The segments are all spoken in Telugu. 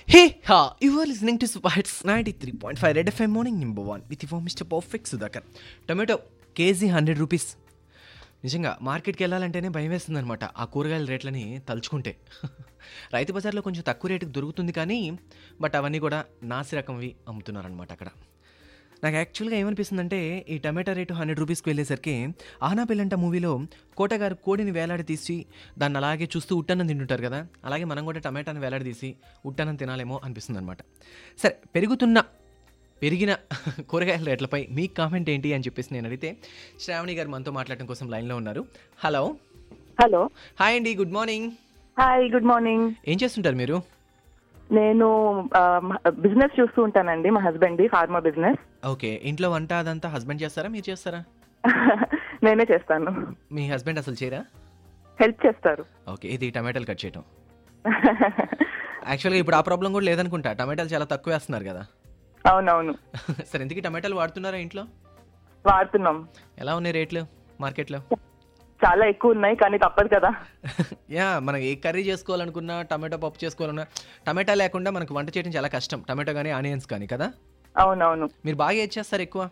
Hey, ha, you are listening to Super Hits 93.5 Red FM Morning Number 1 with your Mr. Perfect Sudhakar. Tomato KG hundred rupees నిజంగా మార్కెట్కి వెళ్ళాలంటేనే భయం వేస్తుంది అనమాట ఆ కూరగాయల రేట్లని తలుచుకుంటే రైతు బజార్లో కొంచెం తక్కువ రేటుకి దొరుకుతుంది కానీ బట్ అవన్నీ కూడా నాసి రకంవి అమ్ముతున్నారనమాట అక్కడ నాకు యాక్చువల్గా ఏమనిపిస్తుందంటే ఈ టమాటా రేటు హండ్రెడ్ రూపీస్కి వెళ్ళేసరికి ఆనా పిల్లంట మూవీలో కోటగారు కోడిని వేలాడి తీసి దాన్ని అలాగే చూస్తూ ఉట్టన్నం తింటుంటారు కదా అలాగే మనం కూడా టమాటాని వేలాడి తీసి ఉట్టన్నం తినాలేమో అనిపిస్తుంది అనమాట సరే పెరుగుతున్న పెరిగిన కూరగాయల రేట్లపై మీ కామెంట్ ఏంటి అని చెప్పేసి నేను అడిగితే శ్రావణి గారు మనతో మాట్లాడడం కోసం లైన్లో ఉన్నారు హలో హలో హాయ్ అండి good morning hi good morning ఏం చేస్తుంటారు మీరు నేను బిజినెస్ చూస్తూ ఉంటానండి మా హస్బెండ్ ఫార్మా బిజినెస్ ఓకే ఇంట్లో వంట అదంతా హస్బెండ్ చేస్తారా మీరు చేస్తారా నేనే చేస్తాను మీ హస్బెండ్ అసలు చేయరా హెల్ప్ చేస్తారు ఓకే ఇది టమాటాలు కట్ చేయటం యాక్చువల్గా ఇప్పుడు ఆ ప్రాబ్లం కూడా లేదనుకుంటా టమాటాలు చాలా తక్కువ వేస్తున్నారు కదా అవునవును సరే ఇంతకీ టమాటాలు వాడుతున్నారా ఇంట్లో వాడుతున్నాం ఎలా ఉన్నాయి రేట్లు మార్కెట్లో చాలా ఎక్కువ ఉన్నాయి కానీ తప్పదు కదా యా మనం ఏ కర్రీ చేసుకోవాలనుకున్నా టమాటో పప్పు చేసుకోవాలన్నా టమాటా లేకుండా మనకు వంట చేయడం చాలా కష్టం టమాటో కానీ ఆనియన్స్ కానీ కదా అవునవును మీరు బాగా ఏది చేస్తారు ఎక్కువ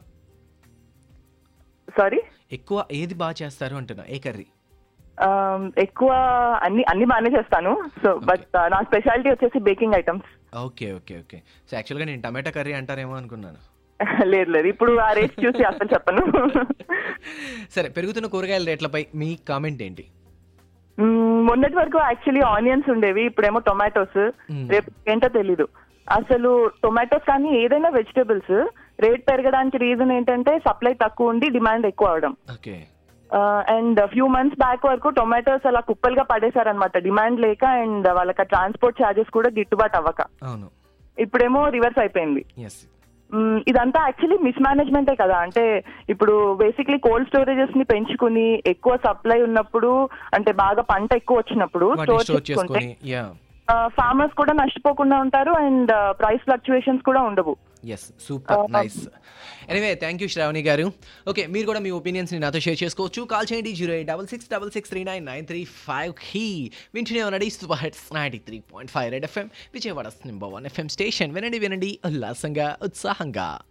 సారీ ఎక్కువ ఏది బాగా చేస్తారు అంటున్నా ఏ కర్రీ ఎక్కువ అన్ని అన్ని బాగానే చేస్తాను సో బట్ నా స్పెషాలిటీ వచ్చేసి baking items okay okay okay so యాక్చువల్గా నేను టమాటా కర్రీ అంటారేమో అనుకున్నాను లేదు లేదు ఇప్పుడు ఆ రేట్ చూసి అసలు చెప్పను సరే పెరుగుతున్న కూరగాయల రేట్లపై మీ కామెంట్ ఏంటి మ్మ్, మొన్నటి వరకు యాక్చువల్లీ ఆనియన్స్ ఉండేవి ఇప్పుడేమో టొమాటోస్ మ్మ్. రేపు ఏంటో తెలీదు అసలు టొమాటోస్ కానీ ఏదైనా వెజిటేబుల్స్ రేట్ పెరగడానికి రీజన్ ఏంటంటే సప్లై తక్కువ ఉండి డిమాండ్ ఎక్కువ అవడం okay and few months back వరకు టొమాటోస్ అలా కుప్పలుగా పడేశారనమాట డిమాండ్ లేక అండ్ వాళ్ళకి ట్రాన్స్పోర్ట్ ఛార్జెస్ కూడా గిట్టుబాటు అవ్వక అవును ఇప్పుడేమో రివర్స్ అయిపోయింది ఎస్ మ్మ్, ఇదంతా యాక్చువల్లీ మిస్ మేనేజ్మెంటే కదా అంటే ఇప్పుడు బేసిక్లీ కోల్డ్ స్టోరేజెస్ ని పెంచుకుని ఎక్కువ సప్లై ఉన్నప్పుడు అంటే బాగా పంట ఎక్కువ వచ్చినప్పుడు వాటిని స్టోర్ స్టోర్ చేసుకుంటే చేసుకొని యా ఫార్మర్స్ కూడా నష్టపోకుండా ఉంటారు అండ్ ప్రైస్ ఫ్లక్చుయేషన్స్ కూడా ఉండవు yes super nice anyway thank you Sravani గారు ఓకే మీరు కూడా మీ ఒపీనియన్స్ని నాతో షేర్ చేసుకోవచ్చు కాల్ చేయండి zero eight double six double six three nine nine three five హీ వింటూనే ఉండండి super hits ninety three point five Red FM Vijayawada number one FM station వినండి వినండి ఉల్లాసంగా ఉత్సాహంగా